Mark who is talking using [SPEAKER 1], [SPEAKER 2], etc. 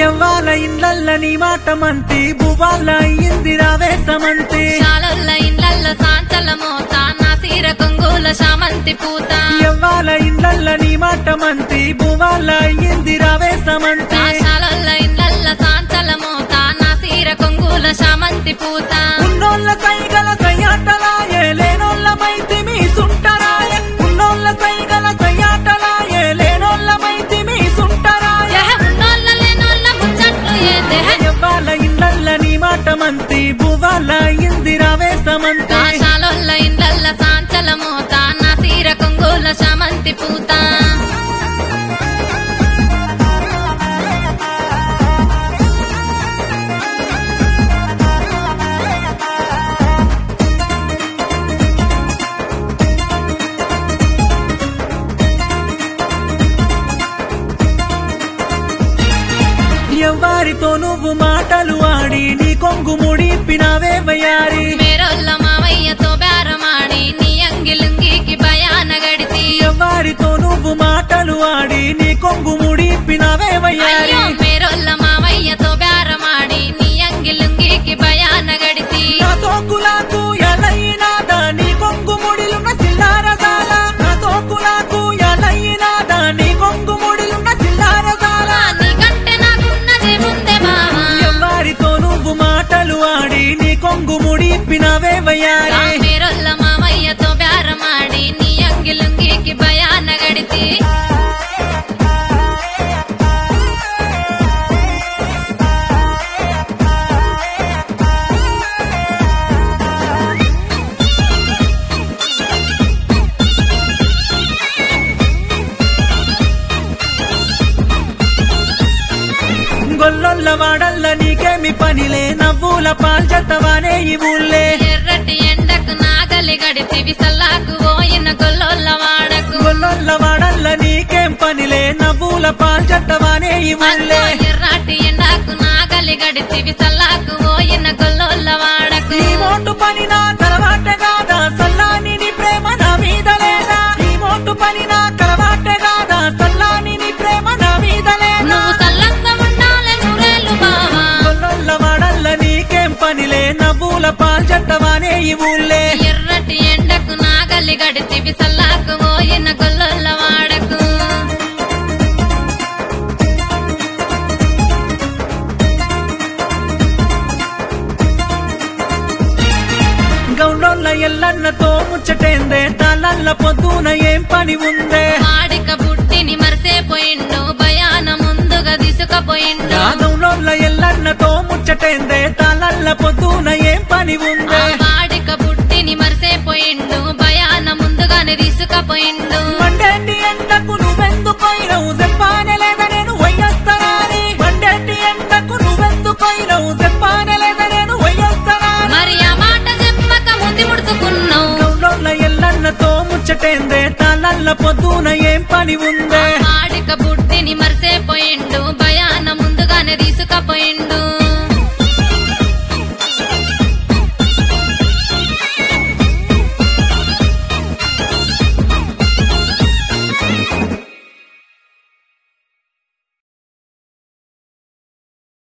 [SPEAKER 1] ఎవ్వాల ఇండ్లల్ల నీ మాట మంతి బువ్వాల అయ్యింది రావేశమంతి
[SPEAKER 2] శాలల్ల ఇండ్లల్ల సాంచల మోత నా సీర కొంగుల శామంతి పూత
[SPEAKER 1] ఎవ్వాల ఇండ్లల్ల నీ మాట మంతి బువ్వాల అయ్యింది రావేశమంతి
[SPEAKER 2] నా శాలల్ల ఇండ్లల్ల సాంచల మోత నా సీర కొంగుల శామంతి పూత
[SPEAKER 1] ఉన్నోళ్ళ సైగల సయ్యాటలాయే లేనోళ్ళ మైతి మీ సుంటరాయే ఉన్నోళ్ళ సైగల సయ్యాటలాయే లేనోళ్ళ మైతి మీ సుంటరాయే
[SPEAKER 2] ఎహ ఉన్నోళ్ళ లేనోళ్ళ ముచ్చట్లు ఏందే
[SPEAKER 1] ఎవ్వాల ఇండ్లల్ల నీ మాట మంతి బువ్వాల అయ్యింది రావేశమంతి
[SPEAKER 2] నా శాలల్ల ఇండ్లల్ల సాంచల మోత నా సీర కొంగుల శామంతి పూత
[SPEAKER 1] ఎవ్వారితో నువ్వు మాటలు ఆడి నీ కొంగు ముడిపినావే వయ్యారి
[SPEAKER 2] మేరొల్ల మావయ్యతో బేరమాడి నీ అంగిలుంగికి భయాన గడితి
[SPEAKER 1] ఎవ్వారితో నువ్వు మాటలు ఆడి నీ కొంగు ముడిపినావే వయ్యారి
[SPEAKER 2] అయ్యో మేరొల్ల మావయ్యతో బేరమాడి నీ అంగిలుంగికి భయాన గడితి
[SPEAKER 1] నా సోకులకు ఎలయినాదా నీ కొంగు ముడిలున్న సిల్లారదాల నా సోకులకు ఎలయినాదా నీ కొంగు ముడిలున్న సిల్లారదాల
[SPEAKER 2] నీకంటే నాకున్నది ముందే బావా
[SPEAKER 1] ఎవ్వారితో నువ్వు మాటలు ఆడి నీ కొంగు ముడిపినావే వయ్యారి
[SPEAKER 2] మేరొల్ల మావయ్యతో బేరమాడి నీ అంగిలుంగికి భయాన గడితి
[SPEAKER 1] గొల్లొల్ల వాడల్ల నీకేమి పనిలే నవ్వుల పాల్చతవానే ఈ ఊళ్ళే
[SPEAKER 2] ఎర్రటి ఎండకు నాగలి గడితి విసల్లాకు పోయిన గొల్లొల్ల వాడకు
[SPEAKER 1] గొల్లొల్ల వాడల్ల నీకేం పనిలే నవ్వుల పాల్చతవానే ఈ ఊళ్ళే
[SPEAKER 2] అగ్గో ఎర్రటి ఎండకు నాగలి గడితి విసల్లాకు పోయిన గొల్లొల్ల వాడకు
[SPEAKER 1] ఈ మోటు పని నా తలవాట కాదా సల్లాని నీ ప్రేమ నా మీద లేదా ఈ మోటు పని నా తలవాట కాదా సల్లాని నీ ప్రేమ నా మీద లేదా
[SPEAKER 2] నువ్వు సల్లంగా ఉండాలి నూరేళ్ళు బావా
[SPEAKER 1] గొల్లొల్ల వాడల్ల నీకేం పనిలే నవ్వుల పాల్చతవానే ఈ ఊళ్ళే
[SPEAKER 2] ఎర్రటి ఎండకు నాగలి గడితి విసల్లాకు పోయిన గొల్లొల్ల వాడకు
[SPEAKER 1] గౌండోళ్ళ ఎల్లన్నతో ముచ్చటేందే తాళల్ల పొద్దున ఏం పని ఉందే
[SPEAKER 2] వాడిక బుట్టిని మరిసేపోయిండు భయాన ముందుగా తీసుకపోయిండు
[SPEAKER 1] యాదవులోళ్ళ ఎల్లన్నతో ముచ్చటేందే తాళల్ల పొద్దున ఏం పని
[SPEAKER 2] ఆ
[SPEAKER 1] ఉందే
[SPEAKER 2] వాడిక బుట్టిని మరిసేపోయిండు భయాన ముందుగానే తీసుకపోయిండు
[SPEAKER 1] మండేటి ఎండకు నువ్వెందుకైనవు చెప్పానే లేదా నేను వయ్యొస్తానని మండేటి ఎండకు నువ్వెందుకైనవు చెప్పానే లేదా నేను వయ్యొస్తానని
[SPEAKER 2] మరి ఆ మాట చెప్పక ముందు ముడుచుకున్నావు
[SPEAKER 1] గౌండోళ్ళ ఎల్లన్నతో ముచ్చటేందే తాళల్ల పొద్దున ఏం పని ఉందే
[SPEAKER 2] వాడిక బుట్టిని మరిసేపోయిండు భయాన